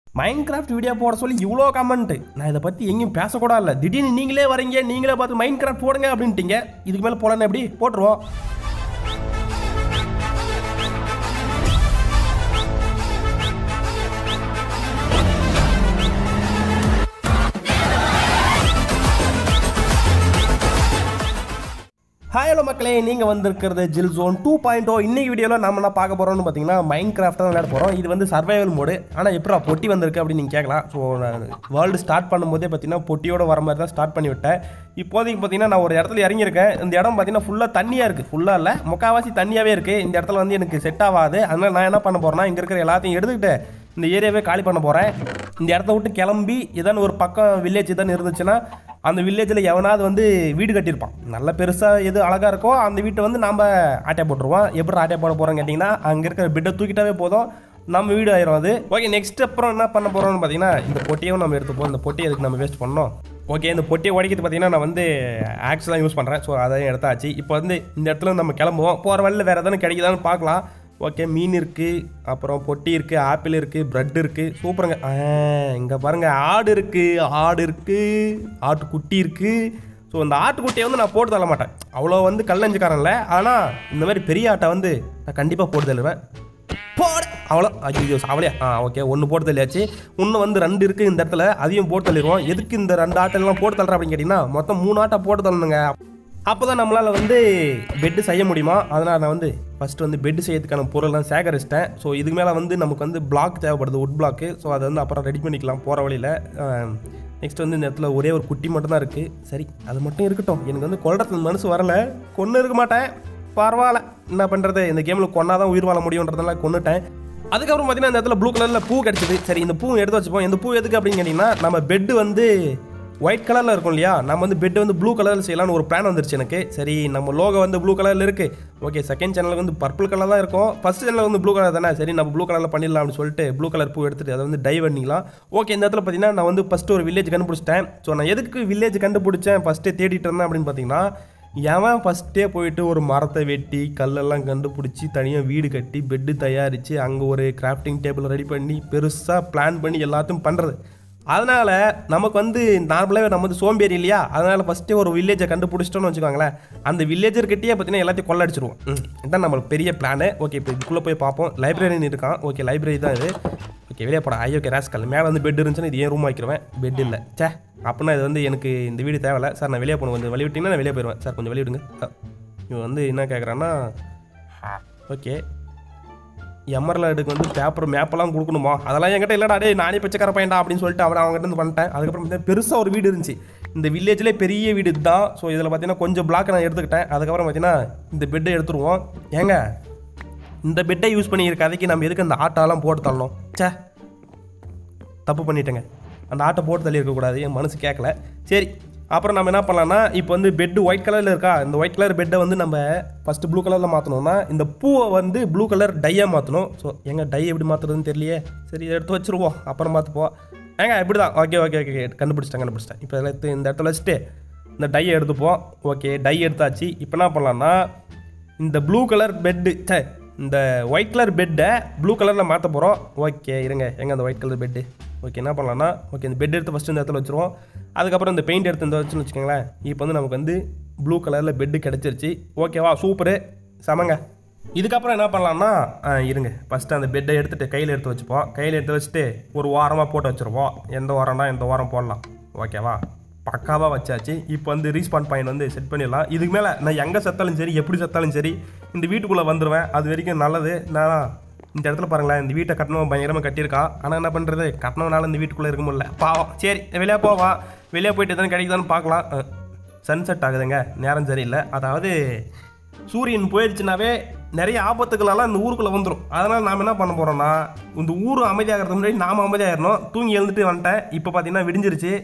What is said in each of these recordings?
mind craft video போட சொல்லி இவ்வளோ கமெண்ட் நான் இதை பற்றி எங்கேயும் பேசக்கூட இல்லை திடீர்னு நீங்களே வரீங்க நீங்களே பார்த்து மைண்ட் கிராஃப்ட் போடுங்க அப்படின்ட்டீங்க இதுக்கு மேலே போடலன்னா எப்படி போட்டுருவோம் ஹாய் ஹலோ மக்களே நீங்கள் வந்திருக்கிறது ஜில் ஜோன் டூ பாயிண்ட் ஓ இன்னைக்கு வீடியோவில் நம்ம என்ன பார்க்க போகிறோம்னு பார்த்தீங்கன்னா மைண்ட் கிராஃப்ட் தான் விளையாட போகிறோம் இது வந்து சர்வைவல் மோடு ஆனால் எப்படா பொட்டி வந்திருக்கு அப்படின்னு நீங்கள் கேட்கலாம் ஸோ நான் வேர்ல்டு ஸ்டார்ட் பண்ணும்போதே பார்த்தீங்கன்னா பொட்டியோட வர மாதிரி தான் ஸ்டார்ட் பண்ணி விட்டேன் இப்போதைக்கு பார்த்தீங்கன்னா நான் ஒரு இடத்துல இறங்கியிருக்கேன் இந்த இடம் பார்த்தீங்கன்னா ஃபுல்லாக தண்ணியாக இருக்குது ஃபுல்லாக இல்லை முக்கால்வாசி தண்ணியாகவே இருக்குது இந்த இடத்துல வந்து எனக்கு செட் ஆகாது அதனால் நான் என்ன பண்ண போகிறேன்னா இங்கே இருக்கிற எல்லாத்தையும் எடுத்துக்கிட்டு இந்த ஏரியாவே காலி பண்ண போகிறேன் இந்த இடத்த விட்டு கிளம்பி ஏதாவது ஒரு பக்கம் வில்லேஜ் ஏதாவது இருந்துச்சுன்னா அந்த வில்லேஜில் எவனாவது வந்து வீடு கட்டியிருப்பான் நல்ல பெருசாக எது அழகாக இருக்கோ அந்த வீட்டை வந்து நாம் ஆட்டை போட்டுருவோம் எப்படி ஆட்டை போட போகிறோம் கேட்டிங்கன்னா அங்கே இருக்கிற பெட்டை தூக்கிட்டாவே போதும் நம்ம வீடு ஆயிரும் அது ஓகே நெக்ஸ்ட் அப்புறம் என்ன பண்ண போகிறோம்னு பார்த்தீங்கன்னா இந்த பொட்டியும் நம்ம எடுத்துப்போம் இந்த பொட்டியை எதுக்கு நம்ம வேஸ்ட் பண்ணோம் ஓகே இந்த பொட்டியை உடைக்கிறது பார்த்தீங்கன்னா நான் வந்து ஆக்ஸ் தான் யூஸ் பண்ணுறேன் ஸோ அதையும் எடுத்தாச்சு இப்போ வந்து இந்த இடத்துல நம்ம கிளம்புவோம் போகிற வழியில் வேறு எதாவது கிடைக்குதான்னு பார்க்கலாம் ஓகே மீன் இருக்குது அப்புறம் பொட்டி இருக்குது ஆப்பிள் இருக்குது ப்ரெட் இருக்குது சூப்பருங்க இங்கே பாருங்கள் ஆடு இருக்குது ஆடு இருக்குது ஆட்டுக்குட்டி இருக்குது ஸோ இந்த ஆட்டுக்குட்டியை வந்து நான் போட்டு தள்ள மாட்டேன் அவ்வளோ வந்து கல்லஞ்சுக்காரன் இல்லை ஆனால் இந்த மாதிரி பெரிய ஆட்டை வந்து நான் கண்டிப்பாக போட்டு தள்ளுவேன் போட அவ்வளோ ஐயோ அவளையா ஆ ஓகே ஒன்று போட்டு தள்ளியாச்சு இன்னும் வந்து ரெண்டு இருக்குது இந்த இடத்துல அதையும் போட்டு தள்ளிடுவோம் எதுக்கு இந்த ரெண்டு ஆட்டெல்லாம் போட்டு தள்ளுறேன் அப்படின்னு கேட்டிங்கன்னா மொத்தம் மூணு ஆட்டை போட்டு தள்ளணுங்க அப்போ தான் நம்மளால் வந்து பெட்டு செய்ய முடியுமா அதனால் நான் வந்து ஃபஸ்ட்டு வந்து பெட்டு செய்யறதுக்கான பொருள்லாம் சேகரிச்சிட்டேன் ஸோ இதுக்கு மேலே வந்து நமக்கு வந்து பிளாக் தேவைப்படுது உட் பிளாக்கு ஸோ அதை வந்து அப்புறம் ரெடி பண்ணிக்கலாம் போகிற வழியில் நெக்ஸ்ட் வந்து இந்த இடத்துல ஒரே ஒரு குட்டி மட்டும் தான் இருக்குது சரி அது மட்டும் இருக்கட்டும் எனக்கு வந்து கொல்றதுக்கு மனசு வரல கொன்று இருக்க மாட்டேன் பரவாயில்ல என்ன பண்ணுறது இந்த கேமில் கொன்னா தான் உயிர் வாழ முடியுன்றதுனால கொண்டுட்டேன் அதுக்கப்புறம் பார்த்தீங்கன்னா இந்த இடத்துல ப்ளூ கலரில் பூ கிடச்சிது சரி இந்த பூ எடுத்து வச்சுப்போம் இந்த பூ எதுக்கு அப்படின்னு கேட்டிங்கன்னா நம்ம பெட்டு வந்து ஒயிட் கலரில் இருக்கும் இல்லையா நம்ம வந்து பெட் வந்து ப்ளூ கலரில் செய்யலாம்னு ஒரு பிளான் வந்துருச்சு எனக்கு சரி நம்ம லோகோ வந்து ப்ளூ கலரில் இருக்குது ஓகே செகண்ட் சேனலுக்கு வந்து பர்பிள் கலர் தான் இருக்கும் ஃபஸ்ட் சேனல் வந்து ப்ளூ கலர் தானே சரி நம்ம ப்ளூ கலரில் பண்ணிடலாம் அப்படின்னு சொல்லிட்டு ப்ளூ கலர் பூ எடுத்துட்டு அதை வந்து டை பண்ணிக்கலாம் ஓகே இந்த இடத்துல பார்த்தீங்கன்னா நான் வந்து ஃபஸ்ட்டு ஒரு வில்லேஜ் கண்டுபிடிச்சிட்டேன் ஸோ நான் எதுக்கு வில்லேஜ் கண்டுபிடிச்சேன் ஃபஸ்ட்டே தேடிட்டு இருந்தேன் அப்படின்னு பார்த்தீங்கன்னா எவன் ஃபஸ்ட்டே போயிட்டு ஒரு மரத்தை வெட்டி கல்லெல்லாம் கண்டுபிடிச்சி தனியாக வீடு கட்டி பெட்டு தயாரித்து அங்கே ஒரு கிராஃப்டிங் டேபிள் ரெடி பண்ணி பெருசாக பிளான் பண்ணி எல்லாத்தையும் பண்ணுறது அதனால் நமக்கு வந்து நார்மலாகவே நம்ம வந்து சோம்பேறி இல்லையா அதனால் ஃபஸ்ட்டே ஒரு வில்லேஜை கண்டுபிடிச்சிட்டோம்னு வச்சுக்கோங்களேன் அந்த வில்லேஜர்கிட்டயே பார்த்தீங்கன்னா எல்லாத்தையும் கொள்ளடிச்சிருவோம் ம், இதான் நம்மளுக்கு பெரிய பிளானு ஓகே இப்போ இதுக்குள்ளே போய் பார்ப்போம் லைப்ரரின்னு இருக்கான் ஓகே லைப்ரரி தான் இது ஓகே வெளியே போட ஐயோ ஓகே ராஸ்கல் மேலே வந்து பெட் இருந்துச்சுன்னா இது ஏன் ரூம் வைக்கிறேன் பெட் இல்லை சே அப்படின்னா இது வந்து எனக்கு இந்த வீடு தேவையில்ல சார் நான் வெளியே போகணும் கொஞ்சம் வழி விட்டிங்கன்னா நான் வெளியே போயிடுவேன் சார் கொஞ்சம் வெளியே விடுங்க அ, இவன் வந்து என்ன கேட்குறான்னா ஓகே எமர்லாடுக்கு வந்து பேப்பர் மேப்பெல்லாம் கொடுக்கணுமா அதெல்லாம் என்கிட்ட இல்லைடா டேய் நானே பிச்சைக்கார பையன்டா அப்படின்னு சொல்லிட்டு அவன் அவங்ககிட்ட இருந்து பண்ணிட்டேன் அதுக்கப்புறம் பார்த்தீங்கன்னா பெருசாக ஒரு வீடு இருந்துச்சு இந்த வில்லேஜ்லேயே பெரிய வீடு தான் ஸோ இதில் பார்த்தீங்கன்னா கொஞ்சம் பிளாக் நான் எடுத்துக்கிட்டேன் அதுக்கப்புறம் பார்த்தீங்கன்னா இந்த பெட்டை எடுத்துருவோம் ஏங்க இந்த பெட்டை யூஸ் பண்ணியிருக்க கதைக்கு நம்ம எதுக்கு அந்த ஆட்டெல்லாம் போட்டு தள்ளணும் ச்சே தப்பு பண்ணிட்டேங்க அந்த ஆட்டை போட்டு தள்ளி இருக்கக்கூடாது என் மனசு கேட்கல சரி அப்புறம் நம்ம என்ன பண்ணலாம்னா இப்போ வந்து பெட்டு ஒயிட் கலரில் இருக்கா இந்த ஒயிட் கலர் பெட்டை வந்து நம்ம ஃபஸ்ட்டு ப்ளூ கலரில் மாற்றணும்னா இந்த பூவை வந்து ப்ளூ கலர் டையாக மாற்றணும் ஸோ எங்க டை எப்படி மாற்றுறதுன்னு தெரியலையே சரி இதை எடுத்து வச்சுருவோம் அப்புறம் பார்த்துப்போம் ஏங்க இப்படி தான் ஓகே ஓகே ஓகே கண்டுபிடிச்சிட்டேன் கண்டுபிடிச்சிட்டேன் இப்போ இதில் எடுத்து இந்த இடத்துல வச்சுட்டு இந்த டையை எடுத்துப்போம் ஓகே டை எடுத்தாச்சு இப்போ என்ன பண்ணலாம்னா இந்த ப்ளூ கலர் பெட்டு சே இந்த ஒயிட் கலர் பெட்டை ப்ளூ கலரில் மாற்ற போகிறோம் ஓகே இருங்க எங்கே அந்த ஒயிட் கலர் பெட்டு ஓகே என்ன பண்ணலாம்னா ஓகே இந்த பெட் எடுத்து ஃபஸ்ட்டு இந்த இடத்துல வச்சுருவோம் அதுக்கப்புறம் இந்த பெயிண்ட் எடுத்து இந்த வச்சுன்னு வச்சுக்கோங்களேன் இப்போ வந்து நமக்கு வந்து ப்ளூ கலரில் பெட்டு கிடச்சிருச்சு ஓகேவா சூப்பரு சமங்க இதுக்கப்புறம் என்ன பண்ணலாம்னா ஆ, இருங்க ஃபஸ்ட்டு அந்த பெட்டை எடுத்துகிட்டு கையில் எடுத்து வச்சுப்போம் கையில் எடுத்து வச்சுட்டு ஒரு வாரமாக போட்டு வச்சுருப்போம் எந்த வாரம்னா எந்த வாரம் போடலாம் ஓகேவா பக்காவாக வச்சாச்சு இப்போ வந்து ரீஸ்பான் பாயிண்ட் வந்து செட் பண்ணிடலாம் இதுக்கு மேலே நான் எங்கே செத்தாலும் சரி எப்படி செத்தாலும் சரி இந்த வீட்டுக்குள்ளே வந்துடுவேன் அது வரைக்கும் நல்லது நான் இந்த இடத்துல பாருங்களேன் இந்த வீட்டை கட்டணம் பயங்கரமாக கட்டியிருக்கான் ஆனால் என்ன பண்ணுறது கட்டணவனால இந்த வீட்டுக்குள்ளே இருக்க முடியல பாவம் சரி வெளியே போவான் வெளியே போயிட்டு எதாவது கிடைக்குதான்னு பார்க்கலாம் சன்செட் ஆகுதுங்க நேரம் சரியில்லை அதாவது சூரியன் போயிடுச்சுனாவே நிறைய ஆபத்துகளெல்லாம் இந்த ஊருக்குள்ளே வந்துடும் அதனால் நாம் என்ன பண்ண போகிறோம்னா இந்த ஊர் அமைதியாகிறதுக்கு முன்னாடி நாம் அமைதியாகிடணும் தூங்கி எழுந்துட்டு வந்துட்டேன் இப்போ பார்த்தீங்கன்னா விடிஞ்சிருச்சு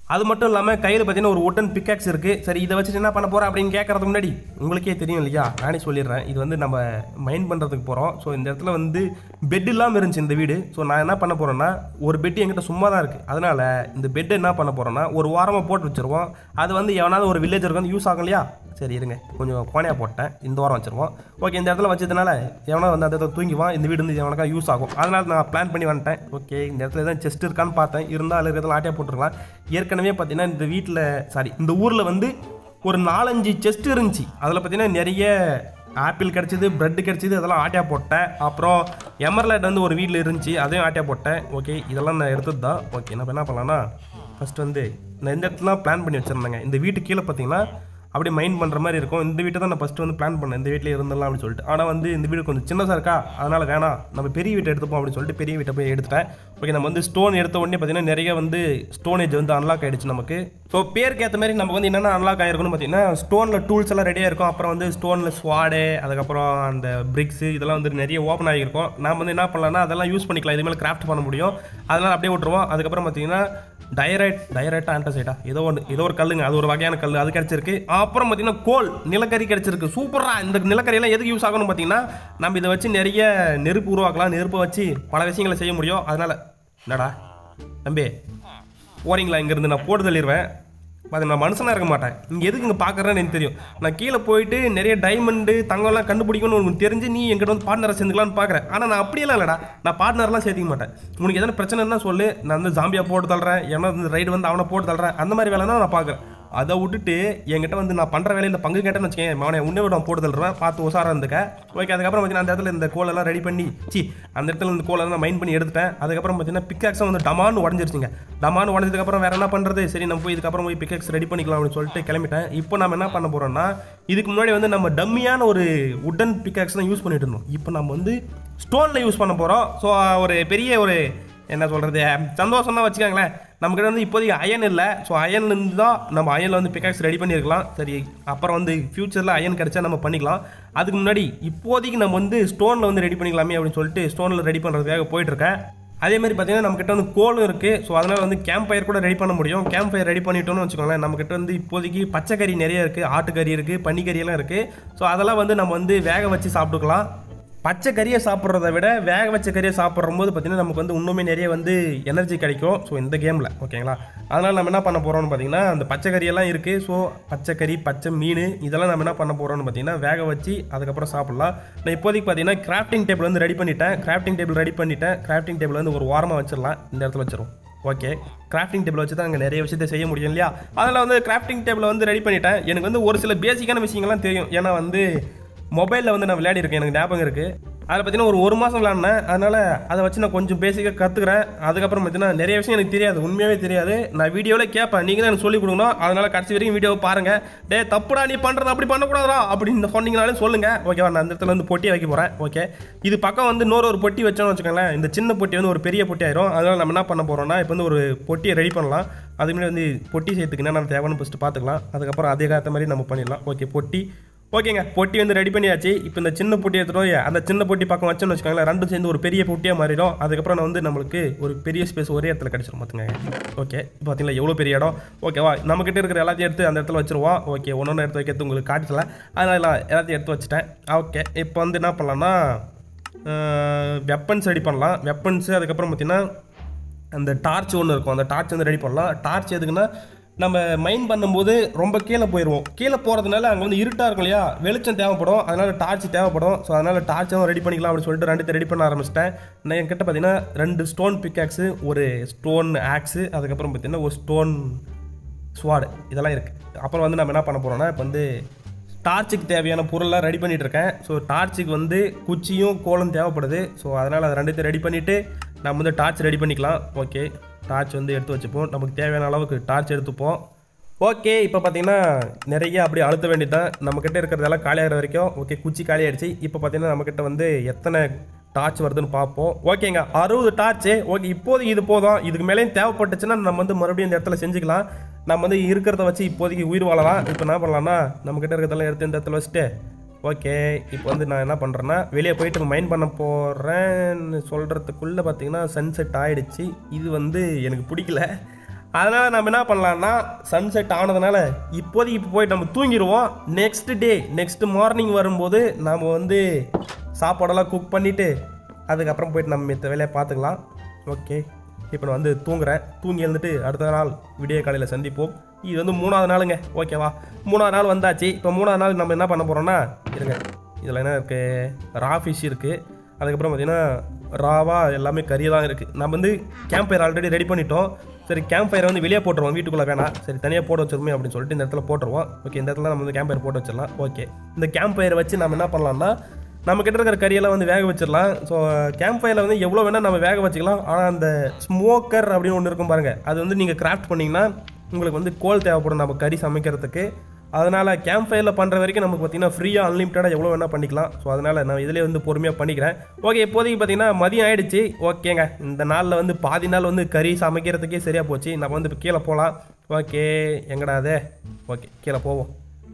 அது மட்டும் இல்லாமல் கையில் பார்த்தீங்கன்னா ஒரு உட்டன் பிக்காக்ஸ் இருக்குது சரி இதை வச்சுட்டு என்ன பண்ண போகிறேன் அப்படின்னு கேட்கறதுக்கு முன்னாடி உங்களுக்கே தெரியும் இல்லையா நானே சொல்லிடுறேன் இது வந்து நம்ம மைண்ட் பண்ணுறதுக்கு போகிறோம் ஸோ இந்த இடத்துல வந்து பெட் இல்லாமல் இருந்துச்சு இந்த வீடு ஸோ நான் என்ன பண்ண போகிறேன்னா ஒரு பெட் என்கிட்ட சும்மா தான் இருக்குது அதனால் இந்த பெட் என்ன பண்ண போகிறோன்னா ஒரு வாரமாக போட்டு வச்சுருவோம் அது வந்து எவனாவது ஒரு வில்லேஜருக்கு வந்து யூஸ் ஆகும் இல்லையா சரி இருங்க கொஞ்சம் கோணையாக போட்டேன் இந்த வாரம் வச்சுருவோம் ஓகே இந்த இடத்துல வச்சதுனால எவனா வந்து அந்த இடத்துல தூங்கிவான் இந்த வீடு வந்து எவனுக்கா யூஸ் ஆகும் அதனால நான் பிளான் பண்ணி வந்துட்டேன் ஓகே இந்த இடத்துல எதாவது செஸ்ட் இருக்கான்னு பார்த்தேன் இருந்தால் அதில் இருக்கிறதுல ஆட்டையாக போட்டுருக்கலாம் ஏற்கனவே பார்த்தீங்கன்னா இந்த வீட்டில் சாரி இந்த ஊரில் வந்து ஒரு நாலஞ்சு செஸ்ட் இருந்துச்சு அதில் பார்த்தீங்கன்னா நிறைய ஆப்பிள் கிடச்சிது பிரெட் கிடச்சிது அதெல்லாம் ஆட்டியா போட்டேன் அப்புறம் எமர்லைட் வந்து ஒரு வீட்டில் இருந்துச்சு அதையும் ஆட்டியா போட்டேன் ஓகே இதெல்லாம் நான் எடுத்தது தான் ஓகே நம்ம என்ன பண்ணலாம்னா ஃபஸ்ட் வந்து நான் இந்த இடத்துல பிளான் பண்ணி வச்சுருந்தேங்க இந்த வீட்டு கீழே பார்த்தீங்கன்னா அப்படியே மைண்ட் பண்ணுற மாதிரி இருக்கும் இந்த வீட்டை தான் நான் ஃபஸ்ட்டு வந்து பிளான் பண்ணேன் இந்த வீட்டில் இருந்துடலாம் அப்படின்னு சொல்லிட்டு ஆனால் வந்து இந்த வீடு கொஞ்சம் சின்னதாக இருக்கா அதனால் வேணாம் நம்ம பெரிய வீட்டை எடுத்துப்போம் அப்படின்னு சொல்லிட்டு பெரிய வீட்டை போய் எடுத்துட்டேன் ஓகே நம்ம வந்து ஸ்டோன் எடுத்த உடனே பார்த்தீங்கன்னா நிறைய வந்து ஸ்டோனேஜ் வந்து அன்லாக் ஆகிடுச்சு நமக்கு ஸோ பேருக்கு ஏற்ற மாதிரி நமக்கு வந்து என்னென்ன அன்லாக் ஆகிருக்குன்னு பார்த்தீங்கன்னா ஸ்டோனில் டூல்ஸ் எல்லாம் ரெடியாக இருக்கும் அப்புறம் வந்து ஸ்டோனில் ஸ்வாடு அதுக்கப்புறம் அந்த பிரிக்ஸு இதெல்லாம் வந்து நிறைய ஓப்பன் ஆகியிருக்கும் நாம் வந்து என்ன பண்ணலாம்னா அதெல்லாம் யூஸ் பண்ணிக்கலாம் இது மேலே கிராஃப்ட் பண்ண முடியும் அதனால் அப்படியே விட்டுருவோம் அதுக்கப்புறம் பார்த்தீங்கன்னா டைரைட் டைரைட்டா ஆன்டசைட்டா ஏதோ ஒன்று ஏதோ ஒரு கல்லுங்க அது ஒரு வகையான கல் அது கிடச்சிருக்கு அப்புறம் பார்த்தீங்கன்னா கோல் நிலக்கரி கிடச்சிருக்கு சூப்பரா இந்த நிலக்கரியெல்லாம் எதுக்கு யூஸ் ஆகணும் பார்த்தீங்கன்னா நம்ம இதை வச்சு நிறைய நெருப்பு உருவாக்கலாம் நெருப்பை வச்சு பல விஷயங்களை செய்ய முடியும் அதனால என்னடா தம்பி போறீங்களா இங்கேருந்து நான் போட்டு தள்ளிடுவேன் அது நான் மனுஷனாக இருக்க மாட்டேன் இங்கே எதுக்கு இங்கே பார்க்குறேன்னு எனக்கு தெரியும் நான் கீழே போயிட்டு நிறைய டைமண்டு தங்கம்லாம் கண்டுபிடிக்கணும்னு உனக்கு தெரிஞ்சு நீ எங்கிட்ட வந்து பார்ட்னரை சேர்ந்துக்கலாம்னு பார்க்குறேன் ஆனால் நான் அப்படியெல்லாம் இல்லைடா நான் பார்ட்னர்லாம் சேர்த்திக்க மாட்டேன் உனக்கு எதனா பிரச்சனைன்னா சொல்லு நான் வந்து ஜாம்பியா போட்டு தள்ளுறேன் ஏன்னா இந்த ரைடு வந்து அவனை போட்டு தள்ளுறேன் அந்த மாதிரி வேலைனா நான் பார்க்குறேன் அதை விட்டுட்டு என்கிட்ட வந்து நான் பண்ணுற வேலையில் பங்கு கேட்டேன்னு வச்சுக்கேன் அவனை உன்னை விட போட்டு தள்ளுறேன் பார்த்து உசாரம் இருந்துக்க ஓகே அதுக்கப்புறம் பார்த்தீங்கன்னா அந்த இடத்துல இந்த கோலெல்லாம் ரெடி பண்ணி சி அந்த இடத்துல இந்த கோலெல்லாம் நான் மைண்ட் பண்ணி எடுத்துட்டேன் அதுக்கப்புறம் பார்த்தீங்கன்னா பிக்காக்ஸும் வந்து டமான்னு உடஞ்சிருச்சுங்க டமான்னு உடஞ்சதுக்கப்புறம் வேற என்ன பண்ணுறது சரி நம்ம போய் இதுக்கப்புறம் போய் பிக்காக்ஸ் ரெடி பண்ணிக்கலாம் அப்படின்னு சொல்லிட்டு கிளம்பிட்டேன் இப்போ நம்ம என்ன பண்ண போகிறோம்னா இதுக்கு முன்னாடி வந்து நம்ம டம்மியான ஒரு உட்டன் பிக்காக்ஸ் தான் யூஸ் பண்ணிட்டு இருந்தோம் இப்போ நம்ம வந்து ஸ்டோனில் யூஸ் பண்ண போகிறோம் ஸோ ஒரு பெரிய ஒரு என்ன சொல்கிறது சந்தோஷம் தான் வச்சுக்கோங்களேன் நம்மக்கிட்ட வந்து இப்போதைக்கு அயன் இல்லை ஸோ அயன் இருந்து தான் நம்ம அயனில் வந்து பிக்காக்ஸ் ரெடி பண்ணியிருக்கலாம் சரி அப்புறம் வந்து ஃப்யூச்சரில் அயன் கிடைச்சா நம்ம பண்ணிக்கலாம் அதுக்கு முன்னாடி இப்போதைக்கு நம்ம வந்து ஸ்டோனில் வந்து ரெடி பண்ணிக்கலாமே அப்படின்னு சொல்லிட்டு ஸ்டோனில் ரெடி பண்ணுறதுக்காக போயிட்டுருக்கேன் அதே மாதிரி பார்த்தீங்கன்னா நம்மக்கிட்ட வந்து கோலும் இருக்குது ஸோ அதனால் வந்து கேம்ப் ஃபயர் கூட ரெடி பண்ண முடியும் கேம்ப் ஃபயர் ரெடி பண்ணிட்டோம்னு வச்சுக்கோங்களேன் நம்மக்கிட்ட வந்து இப்போதைக்கு பச்சைக்கறி நிறைய இருக்குது ஆட்டுக்கறி இருக்குது பன்னிக்கறியெல்லாம் இருக்குது ஸோ அதெல்லாம் வந்து நம்ம வந்து வேக வச்சு சாப்பிட்டுக்கலாம் பச்சை கறியை சாப்பிட்றத விட வேக வச்ச கறியை சாப்பிட்றம்போது பார்த்தீங்கன்னா நமக்கு வந்து இன்னுமே நிறைய வந்து எனர்ஜி கிடைக்கும் ஸோ இந்த கேமில் ஓகேங்களா அதனால் நம்ம என்ன பண்ண போகிறோம்னு பார்த்தீங்கன்னா அந்த பச்சை கறியெல்லாம் இருக்குது ஸோ பச்சை கறி பச்சை மீன் இதெல்லாம் நம்ம என்ன பண்ண போகிறோம்னு பார்த்தீங்கன்னா வேக வச்சு அதுக்கப்புறம் சாப்பிட்லாம் நான் இப்போதைக்கு பார்த்தீங்கன்னா கிராஃப்டிங் டேபிள் வந்து ரெடி பண்ணிட்டேன் கிராஃப்டிங் டேபிள் ரெடி பண்ணிட்டேன் கிராஃப்டிங் டேபிள் வந்து ஒரு வாரமாக வச்சிடலாம் இந்த இடத்துல வச்சிரும் ஓகே கிராஃப்டிங் டேபிள் வச்சு தான் அங்கே நிறைய விஷயத்தை செய்ய முடியும் இல்லையா அதில் வந்து கிராஃப்டிங் டேபிள் வந்து ரெடி பண்ணிட்டேன் எனக்கு வந்து ஒரு சில பேசிக்கான விஷயங்கள்லாம் தெரியும் ஏன்னா வந்து மொபைலில் வந்து நான் விளையாடி இருக்கேன் எனக்கு ஞாபகம் இருக்குது அதில் பார்த்தீங்கன்னா ஒரு ஒரு மாதம் விளாட்னேன் அதனால் அதை வச்சு நான் கொஞ்சம் பேசிக்காக கற்றுக்குறேன் அதுக்கப்புறம் பார்த்தீங்கன்னா நிறைய விஷயம் எனக்கு தெரியாது உண்மையாகவே தெரியாது நான் வீடியோவில் கேட்பேன் நீங்கள் தான் எனக்கு சொல்லிக் கொடுக்கணும் அதனால் கடைசி வரைக்கும் வீடியோவை பாருங்கள் டே தப்புடா நீ பண்ணுறது அப்படி பண்ணக்கூடாதா அப்படின்னு சொன்னீங்கனாலும் சொல்லுங்கள் ஓகேவா நான் அந்த இடத்துல வந்து பொட்டியை வைக்க போகிறேன் ஓகே இது பக்கம் வந்து இன்னொரு ஒரு பொட்டி வச்சோம்னு வச்சுக்கோங்களேன் இந்த சின்ன பொட்டி வந்து ஒரு பெரிய பொட்டி ஆயிரும் அதனால் நம்ம என்ன பண்ண போகிறோம்னா இப்போ வந்து ஒரு பொட்டியை ரெடி பண்ணலாம் அதுக்கு முன்னாடி வந்து பொட்டி சேர்த்துக்கு என்னென்ன தேவைன்னு ஃபஸ்ட்டு பார்த்துக்கலாம் அதுக்கப்புறம் அதே காத்த மாதிரி நம்ம பண்ணிடலாம் ஓகே பொட்டி ஓகேங்க பொட்டி வந்து ரெடி பண்ணியாச்சு இப்போ இந்த சின்ன பொட்டி எடுத்துகிட்டு போய் அந்த சின்ன பொட்டி பக்கம் வச்சோன்னு வச்சுக்கோங்களேன் ரெண்டும் சேர்ந்து ஒரு பெரிய பொட்டியாக மாறிடும் அதுக்கப்புறம் நான் வந்து நம்மளுக்கு ஒரு பெரிய ஸ்பேஸ் ஒரே இடத்துல கிடச்சிரும் பார்த்துங்க ஓகே இப்போ பார்த்தீங்களா எவ்வளோ பெரிய இடம் ஓகேவா நம்மக்கிட்ட இருக்கிற எல்லாத்தையும் எடுத்து அந்த இடத்துல வச்சிருவோம் ஓகே ஒன்று ஒன்று எடுத்து வைக்கிறது உங்களுக்கு காட்டல அதனால் எல்லாத்தையும் எடுத்து வச்சுட்டேன் ஓகே இப்போ வந்து என்ன பண்ணலாம்னா வெப்பன்ஸ் ரெடி பண்ணலாம் வெப்பன்ஸு அதுக்கப்புறம் பார்த்தீங்கன்னா அந்த டார்ச் ஒன்று இருக்கும் அந்த டார்ச் வந்து ரெடி பண்ணலாம் டார்ச் எதுக்குன்னா நம்ம மைண்ட் பண்ணும்போது ரொம்ப கீழே போயிடுவோம் கீழே போகிறதுனால அங்கே வந்து இருட்டாக இருக்கும் இல்லையா வெளிச்சம் தேவைப்படும் அதனால் டார்ச் தேவைப்படும் ஸோ அதனால் டார்ச்சும் ரெடி பண்ணிக்கலாம் அப்படின்னு சொல்லிட்டு ரெண்டு ரெடி பண்ண ஆரம்பிச்சிட்டேன் நான் என்கிட்ட பார்த்தீங்கன்னா ரெண்டு ஸ்டோன் பிக்காக்ஸு ஒரு ஸ்டோன் ஆக்ஸு அதுக்கப்புறம் பார்த்தீங்கன்னா ஒரு ஸ்டோன் ஸ்வாடு இதெல்லாம் இருக்குது அப்புறம் வந்து நம்ம என்ன பண்ண போகிறோம்னா இப்போ வந்து டார்ச்சுக்கு தேவையான பொருள்லாம் ரெடி பண்ணிட்டு இருக்கேன் ஸோ டார்ச்சுக்கு வந்து குச்சியும் கோலம் தேவைப்படுது ஸோ அதனால் அதை ரெண்டுத்தையும் ரெடி பண்ணிவிட்டு நம்ம வந்து டார்ச் ரெடி பண்ணிக்கலாம் ஓகே டார்ச் வந்து எடுத்து வச்சுப்போம் நமக்கு தேவையான அளவுக்கு டார்ச் எடுத்துப்போம் ஓகே இப்போ பார்த்தீங்கன்னா நிறைய அப்படி அழுத்த வேண்டியதுதான் நம்மக்கிட்ட இருக்கிறதெல்லாம் காலியாகிற வரைக்கும் ஓகே குச்சி காலியாகிடுச்சு இப்போ பார்த்தீங்கன்னா நம்மக்கிட்ட வந்து எத்தனை டார்ச் வருதுன்னு பார்ப்போம் ஓகேங்க அறுபது டார்ச்சு ஓகே இப்போதைக்கு இது போதும் இதுக்கு மேலேயும் தேவைப்பட்டுச்சுன்னா நம்ம வந்து மறுபடியும் இந்த இடத்துல செஞ்சுக்கலாம் நம்ம வந்து இருக்கிறத வச்சு இப்போதைக்கு உயிர் வாழலாம் இப்போ என்ன பண்ணலாம்னா நம்மக்கிட்ட இருக்கிறதெல்லாம் எடுத்து இந்த இடத்துல வச்சுட்டு ஓகே இப்போ வந்து நான் என்ன பண்ணுறேன்னா வெளியே போயிட்டு மைண்ட் பண்ண போகிறேன்னு சொல்கிறதுக்குள்ளே பார்த்தீங்கன்னா சன்செட் ஆயிடுச்சு இது வந்து எனக்கு பிடிக்கல அதனால் நம்ம என்ன பண்ணலாம்னா சன்செட் ஆனதுனால இப்போதைக்கு இப்போ போய் நம்ம தூங்கிடுவோம் நெக்ஸ்ட் டே நெக்ஸ்ட் மார்னிங் வரும்போது நாம் வந்து சாப்பாடெல்லாம் குக் பண்ணிவிட்டு அதுக்கப்புறம் போயிட்டு நம்ம மித்த வேலையை பார்த்துக்கலாம் ஓகே இப்போ நான் வந்து தூங்குறேன் தூங்கி எழுந்துட்டு அடுத்த நாள் விடிய காலையில் சந்திப்போம் இது வந்து மூணாவது நாளுங்க ஓகேவா மூணாவது நாள் வந்தாச்சு இப்போ மூணாவது நாள் நம்ம என்ன பண்ண போகிறோம்னா இருங்க இதில் என்ன இருக்குது ரா ஃபிஷ் இருக்குது அதுக்கப்புறம் பார்த்தீங்கன்னா ராவா எல்லாமே கறி தான் இருக்குது நம்ம வந்து கேம்ப் ஃபயர் ஆல்ரெடி ரெடி பண்ணிட்டோம் சரி கேம்ப் ஃபயரை வந்து வெளியே போட்டுருவோம் வீட்டுக்குள்ளே வேணாம் சரி தனியாக போட்டு வச்சிருமே அப்படின்னு சொல்லிட்டு இந்த இடத்துல போட்டுருவோம் ஓகே இந்த இடத்துல நம்ம வந்து கேம்ப் ஃபயர் போட்டு வச்சிடலாம் ஓகே இந்த கேம்ப் ஃபயரை வச்சு நம்ம என்ன பண்ணலாம்னா நம்ம கிட்ட இருக்கிற கறியெல்லாம் வந்து வேக வச்சிடலாம் ஸோ கேம்ப் ஃபயரில் வந்து எவ்வளோ வேணால் நம்ம வேக வச்சுக்கலாம் ஆனால் அந்த ஸ்மோக்கர் அப்படின்னு ஒன்று இருக்கும் பாருங்கள் அது வந்து நீங்கள் கிராஃப்ட் பண்ணிங்கன்னா உங்களுக்கு வந்து கோல் தேவைப்படும் நம்ம கறி சமைக்கிறதுக்கு அதனால் கேம்ப் ஃபயரில் பண்ணுற வரைக்கும் நமக்கு பார்த்தீங்கன்னா ஃப்ரீயாக அன்லிமிட்டடாக எவ்வளோ வேணால் பண்ணிக்கலாம் ஸோ அதனால் நான் இதிலே வந்து பொறுமையாக பண்ணிக்கிறேன் ஓகே இப்போதைக்கு பார்த்தீங்கன்னா மதியம் ஆயிடுச்சு ஓகேங்க இந்த நாளில் வந்து பாதி நாள் வந்து கறி சமைக்கிறதுக்கே சரியாக போச்சு நம்ம வந்து இப்போ கீழே போகலாம் ஓகே எங்கடா அது ஓகே கீழே போவோம்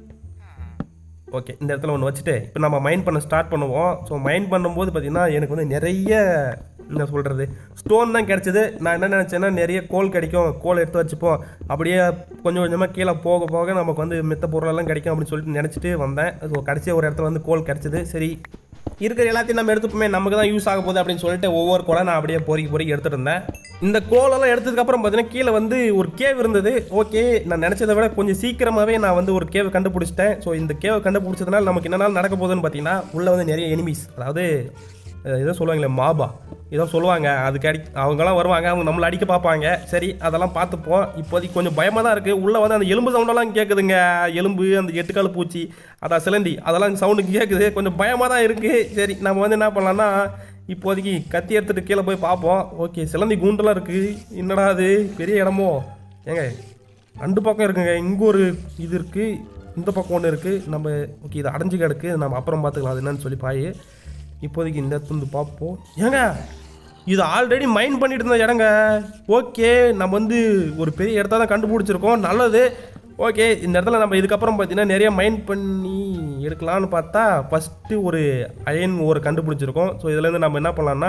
ஓகே இந்த இடத்துல ஒன்று வச்சுட்டு இப்போ நம்ம மைண்ட் பண்ண ஸ்டார்ட் பண்ணுவோம் ஸோ மைண்ட் பண்ணும்போது பார்த்தீங்கன்னா எனக்கு வந்து நிறைய என்ன சொல்கிறது ஸ்டோன் தான் கிடச்சிது நான் என்ன நினச்சேன்னா நிறைய கோல் கிடைக்கும் கோல் எடுத்து வச்சுப்போம் அப்படியே கொஞ்சம் கொஞ்சமாக கீழே போக போக நமக்கு வந்து மித்த பொருளெல்லாம் கிடைக்கும் அப்படின்னு சொல்லிட்டு நினச்சிட்டு வந்தேன் ஸோ கடைசியாக ஒரு இடத்துல வந்து கோல் கிடச்சிது சரி இருக்கிற எல்லாத்தையும் நம்ம எடுத்துப்போமே நமக்கு தான் யூஸ் ஆக போகுது அப்படின்னு சொல்லிட்டு ஒவ்வொரு கோலை நான் அப்படியே பொறுக்கி பொறுக்கி எடுத்துட்டு இருந்தேன் இந்த கோலெல்லாம் எடுத்ததுக்கப்புறம் பார்த்தீங்கன்னா கீழே வந்து ஒரு கேவ் இருந்தது ஓகே நான் நினச்சதை விட கொஞ்சம் சீக்கிரமாகவே நான் வந்து ஒரு கேவ் கண்டுபிடிச்சிட்டேன் ஸோ இந்த கேவ் கண்டுபிடிச்சதுனால நமக்கு என்ன நாள் நடக்க போகுதுன்னு பார்த்தீங்கன்னா உள்ளே வந்து நிறைய எனிமீஸ் அதாவது அஹ், ஏதோ சொல்லுவாங்களே மாபா ஏதோ சொல்லுவாங்க அதுக்கு அடி அவங்கெல்லாம் வருவாங்க அவங்க நம்மளை அடிக்க பார்ப்பாங்க சரி அதெல்லாம் பார்த்துப்போம் இப்போதைக்கு கொஞ்சம் பயமாக தான் இருக்குது உள்ளே வந்து அந்த எலும்பு சவுண்டெல்லாம் கேட்குதுங்க எலும்பு அந்த எட்டுக்கால் பூச்சி அதான் சிலந்தி அதெல்லாம் சவுண்டு கேட்குது கொஞ்சம் பயமாக தான் இருக்குது சரி நம்ம வந்து என்ன பண்ணலாம்னா இப்போதைக்கு கத்தி எடுத்துட்டு கீழே போய் பார்ப்போம் ஓகே சிலந்தி கூண்டெல்லாம் இருக்குது என்னடா அது பெரிய இடமோ ஏங்க ரெண்டு பக்கம் இருக்குங்க இங்கே ஒரு இது இருக்குது இந்த பக்கம் ஒன்று இருக்குது நம்ம ஓகே இது அடைஞ்சு கிடக்கு நம்ம அப்புறம் பார்த்துக்கலாம் அது என்னன்னு சொல்லி பாய் இப்போதைக்கு இந்த இடத்துல வந்து பார்ப்போம் ஏங்க இது ஆல்ரெடி மைண்ட் பண்ணிட்டு இருந்த இடங்க ஓகே நம்ம வந்து ஒரு பெரிய இடத்த தான் கண்டுபிடிச்சிருக்கோம் நல்லது ஓகே இந்த இடத்துல நம்ம இதுக்கப்புறம் பார்த்தீங்கன்னா நிறைய மைண்ட் பண்ணி எடுக்கலாம்னு பார்த்தா ஃபஸ்ட்டு ஒரு அயன் ஒரு கண்டுபிடிச்சிருக்கோம் ஸோ இதுலேருந்து நம்ம என்ன பண்ணலாம்னா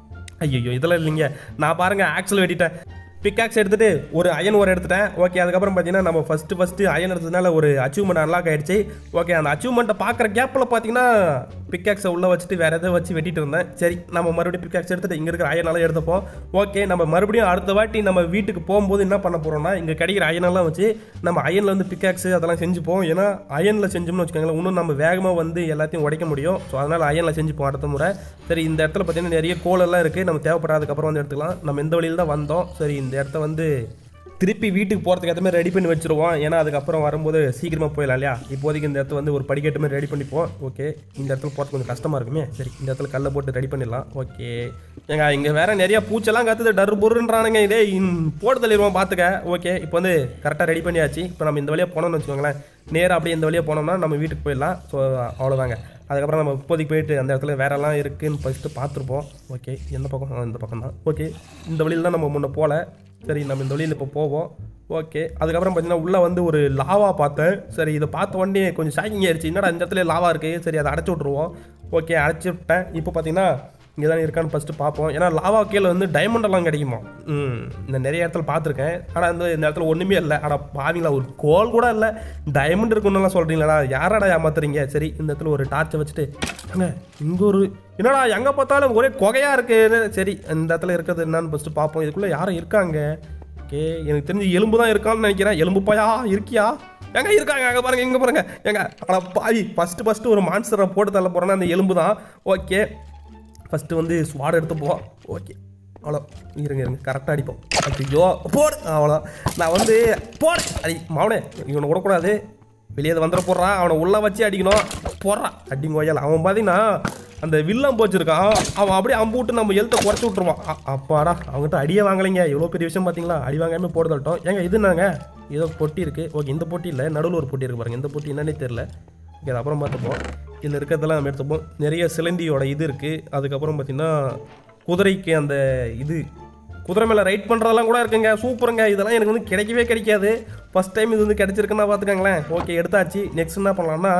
ஐயோ இதெல்லாம் இல்லைங்க நான் பாருங்க ஆக்சல் வெட்டிட்டேன் பிக்காக்ஸ் எடுத்துட்டு ஒரு அயன் ஒரு எடுத்துட்டேன் ஓகே அதுக்கப்புறம் பார்த்தீங்கன்னா நம்ம ஃபஸ்ட்டு ஃபஸ்ட்டு அயன் எடுத்ததுனால ஒரு அச்சீவ்மெண்ட் அன்லாக் ஆயிடுச்சு ஓகே அந்த அச்சீவ்மெண்ட்டை பார்க்குற கேப்பில் பார்த்தீங்கன்னா பிக்காக்ஸை உள்ளே வச்சுட்டு வேறு எதை வச்சு வெட்டிட்டு இருந்தேன் சரி நம்ம மறுபடியும் பிக்காக்ஸ் எடுத்துட்டு இங்கே இருக்கிற அயனெல்லாம் எடுத்துப்போம் ஓகே நம்ம மறுபடியும் அடுத்த வாட்டி நம்ம வீட்டுக்கு போகும்போது என்ன பண்ண போகிறோம்னா இங்கே கிடைக்கிற அயனெல்லாம் வச்சு நம்ம அயனில் வந்து பிக்காக்ஸ் அதெல்லாம் செஞ்சுப்போம் ஏன்னா அயனில் செஞ்சோம்னு வச்சுக்கோங்களேன் இன்னும் நம்ம வேகமாக வந்து எல்லாத்தையும் உடைக்க முடியும் ஸோ அதனால் அயனில் செஞ்சுப்போம் அடுத்த முறை சரி இந்த இடத்துல பார்த்தீங்கன்னா நிறைய கோலெல்லாம் இருக்குது நம்ம தேவைப்படாததுக்கப்புறம் வந்து எடுத்துக்கலாம் நம்ம இந்த வழியில் தான் வந்தோம் சரி இந்த இடத்த வந்து திருப்பி வீட்டுக்கு போகிறதுக்கு ஏற்ற மாதிரி ரெடி பண்ணி வச்சிருவோம் ஏன்னா அதுக்கப்புறம் வரும்போது சீக்கிரமாக போயிடலாம் இல்லையா இப்போதைக்கு இந்த இடத்த வந்து ஒரு படிக்கட்டு மாதிரி ரெடி பண்ணிப்போம் ஓகே இந்த இடத்துல போகிறது கொஞ்சம் கஷ்டமாக இருக்குமே சரி இந்த இடத்துல கல்லை போட்டு ரெடி பண்ணிடலாம் ஓகே ஏங்க இங்கே வேற நிறைய பூச்செல்லாம் கற்றுது டர் பொருன்றானுங்க இதே இன்- போட்டு தள்ளிடுவோம் பார்த்துக்க ஓகே இப்போ வந்து கரெக்டாக ரெடி பண்ணியாச்சு இப்போ நம்ம இந்த வழியாக போனோம்னு வச்சுக்கோங்களேன் நேராக அப்படியே இந்த வழியாக போனோம்னா நம்ம வீட்டுக்கு போயிடலாம் ஸோ அவ்வளோதாங்க அதுக்கப்புறம் நம்ம இப்போதைக்கு போயிட்டு அந்த இடத்துல வேறெல்லாம் இருக்குன்னு ஃபஸ்ட்டு பார்த்துருப்போம் ஓகே எந்த பக்கம் ஆ, இந்த பக்கம் தான் ஓகே இந்த வழியில் தான் நம்ம முன்ன போகல சரி நம்ம இந்த வழியில் இப்போ போவோம் ஓகே அதுக்கப்புறம் பார்த்தீங்கன்னா உள்ளே வந்து ஒரு லாவா பார்த்தேன் சரி இதை பார்த்த உடனே கொஞ்சம் ஷாக்கிங் ஆயிடுச்சு என்னடா இந்த இடத்துல லாவா இருக்குது சரி அதை அடைச்சி விட்ருவோம் ஓகே அடைச்சி விட்டேன் இப்போ பார்த்தீங்கன்னா இங்கே தான் இருக்கான்னு ஃபஸ்ட்டு பார்ப்போம் ஏன்னா லாவா கீழே வந்து டைமண்ட் எல்லாம் கிடைக்குமா ம் இந்த நிறைய இடத்துல பார்த்துருக்கேன் ஆனால் இந்த இந்த இடத்துல ஒன்றுமே இல்லை ஆனால் பாவீங்களா ஒரு கோல் கூட இல்லை டைமண்ட் இருக்குன்னு சொல்கிறீங்களா யாராடா ஏமாத்துறீங்க சரி இந்த இடத்துல ஒரு டார்ச்சை வச்சுட்டு அங்க இங்கே ஒரு என்னடா எங்கே பார்த்தாலும் ஒரே குகையாக இருக்குன்னு சரி இந்த இடத்துல இருக்கிறது என்னன்னு ஃபஸ்ட்டு பார்ப்போம் இதுக்குள்ளே யாரும் இருக்காங்க ஓகே எனக்கு தெரிஞ்சு எலும்பு தான் இருக்கான்னு நினைக்கிறேன் எலும்பு பாயா இருக்கியா எங்க இருக்காங்க அங்கே பாருங்க இங்கே பாருங்க எங்க ஆனால் பாவி ஃபஸ்ட்டு ஃபஸ்ட்டு ஒரு மான்ஸ்டரை போட்டு தள்ள போகிறேன்னா அந்த எலும்பு தான் ஓகே ஃபஸ்ட்டு வந்து ஸ்வாட் எடுத்துப்போம் ஓகே அவ்வளோ இருங்க இருங்க கரெக்டாக அடிப்போம் ஐயோ போடு அவ்வளோ நான் வந்து போடு அடி மாவனே இவனை விடக்கூடாது வெளியே வந்துட போடுறான் அவனை உள்ளே வச்சு அடிக்கணும் போடுறான் அடிங்க ஓயல் அவன் பார்த்தீங்கன்னா அந்த வில்லம் போச்சிருக்கான் அவன் அப்படியே அம்பு விட்டு நம்ம எழுத்த குறைச்சி விட்ருவான் அ- அப்பாடா அவங்ககிட்ட அடியே வாங்கலைங்க எவ்வளோ பெரிய விஷயம் பார்த்தீங்களா அடி வாங்காமல் போட்டு தள்ளட்டும் ஏங்க இது என்னங்க ஏதோ பொட்டி இருக்குது ஓகே இந்த பொட்டி இல்லை நடுவில் ஒரு பொட்டி இருக்கு பாருங்க இந்த பொட்டி என்னன்னே தெரில ஓகே அது அப்புறம் பார்த்துப்போம் இதில் இருக்கிறதெல்லாம் நம்ம எடுத்துப்போம் நிறைய சிலந்தியோட இது இருக்குது அதுக்கப்புறம் பார்த்திங்கன்னா குதிரைக்கு அந்த இது குதிரை மேலே ரைட் பண்ணுறதெல்லாம் கூட இருக்குங்க சூப்பருங்க இதெல்லாம் எனக்கு வந்து கிடைக்கவே கிடைக்காது ஃபஸ்ட் டைம் இது வந்து கிடைச்சிருக்குன்னா பார்த்துக்கங்களேன் ஓகே எடுத்தாச்சு நெக்ஸ்ட் என்ன பண்ணலாம்னா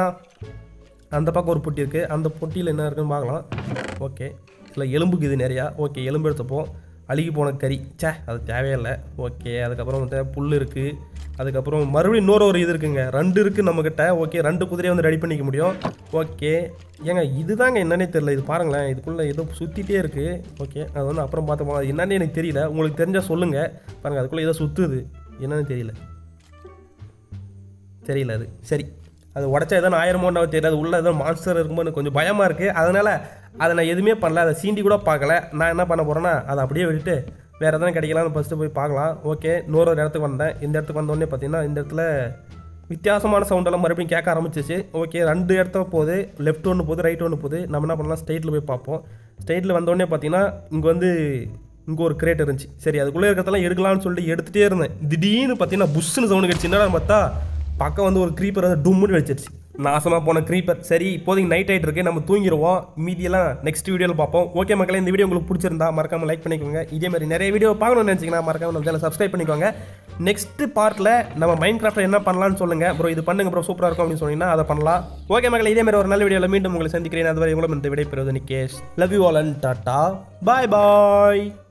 அந்த பக்கம் ஒரு பொட்டி இருக்குது அந்த பொட்டியில் என்ன இருக்குன்னு பார்க்கலாம் ஓகே இதில் எலும்புக்கு இது நிறையா ஓகே எலும்பு எடுத்துப்போம் அழுகி போன கறி ச்சே அது தேவையில்லை ஓகே அதுக்கப்புறம் வந்து புல் இருக்குது அதுக்கப்புறம் மறுபடியும் இன்னொரு ஒரு இது இருக்குங்க ரெண்டு இருக்குது நம்மக்கிட்ட ஓகே ரெண்டு குதிரையை வந்து ரெடி பண்ணிக்க முடியும் ஓகே ஏங்க இதுதாங்க என்னன்னே தெரியல இது பாருங்களேன் இதுக்குள்ளே ஏதோ சுற்றிட்டே இருக்குது ஓகே அது வந்து அப்புறம் பார்த்துப்போம் அது என்னன்னே எனக்கு தெரியல உங்களுக்கு தெரிஞ்சால் சொல்லுங்கள் பாருங்கள் அதுக்குள்ளே ஏதோ சுற்றுது என்னன்னு தெரியல தெரியல அது சரி அது உடச்சா எதோ ஆயிரமோன்னு தெரியல அது உள்ள ஏதோ மான்ஸ்டர் இருக்கும்போது எனக்கு கொஞ்சம் பயமாக இருக்குது அதனால் அதை நான் எதுவுமே பண்ணல அதை சீண்டி கூட பார்க்கல நான் என்ன பண்ண போகிறேன்னா அதை அப்படியே விட்டுட்டு வேறு எதனா கிடைக்கலாம்னு ஃபஸ்ட்டு போய் பார்க்கலாம் ஓகே இன்னொரு ஒரு இடத்துக்கு வந்தேன் இந்த இடத்துக்கு வந்தோடனே பார்த்தீங்கன்னா இந்த இடத்துல வித்தியாசமான சவுண்டெல்லாம் மறுபடியும் கேட்க ஆரம்பிச்சிச்சு ஓகே ரெண்டு இடத்த போகுது லெஃப்ட் ஒன்று போகுது ரைட் ஒன்று போகுது நம்ம என்ன பண்ணலாம் ஸ்ட்ரெயிட்டில் போய் பார்ப்போம் ஸ்ட்ரெயிட்டில் வந்தோடனே பார்த்தீங்கன்னா இங்கே வந்து இங்கே ஒரு கிரேட் இருந்துச்சு சரி அதுக்குள்ளே இருக்கிறதெல்லாம் எடுக்கலாம்னு சொல்லிட்டு எடுத்துகிட்டே இருந்தேன் திடீர்னு பார்த்தீங்கன்னா புஷ்ஷுன்னு சவுண்டு கிடச்சி என்னடா பார்த்தா பக்கம் வந்து ஒரு க்ரீப்பர் வந்து டும்முன்னு வச்சிருச்சு நாசமாக போன க்ரீப்பர் சரி இப்போதைக்கு நைட் ஆகிட்டு இருக்கு நம்ம தூங்கிடுவோம் மீதியெல்லாம் நெக்ஸ்ட் வீடியோவில் பார்ப்போம் ஓகே மக்களே இந்த வீடியோ உங்களுக்கு பிடிச்சிருந்தா மறக்காம லைக் பண்ணிக்கோங்க இதே மாதிரி நிறைய வீடியோ பார்க்கணும்னு நினச்சிங்கன்னா மறக்காம நம்ம சேனல் சப்ஸ்கிரைப் பண்ணிக்கோங்க நெக்ஸ்ட் பார்ட்டில் நம்ம மைண்ட் கிராஃப்ட்டில் என்ன பண்ணலாம்னு சொல்லுங்க ப்ரோ இது பண்ணுங்க ப்ரோ சூப்பராக இருக்கும் அப்படின்னு சொன்னீங்கன்னா அதை பண்ணலாம் ஓகே மக்களே இதே மாதிரி ஒரு நல்ல வீடியோவில் மீண்டும் உங்களை சந்திக்கிறேன் அதுவரை உங்களும் இந்த விடை பெறுவது Nikesh love you all and tata bye bye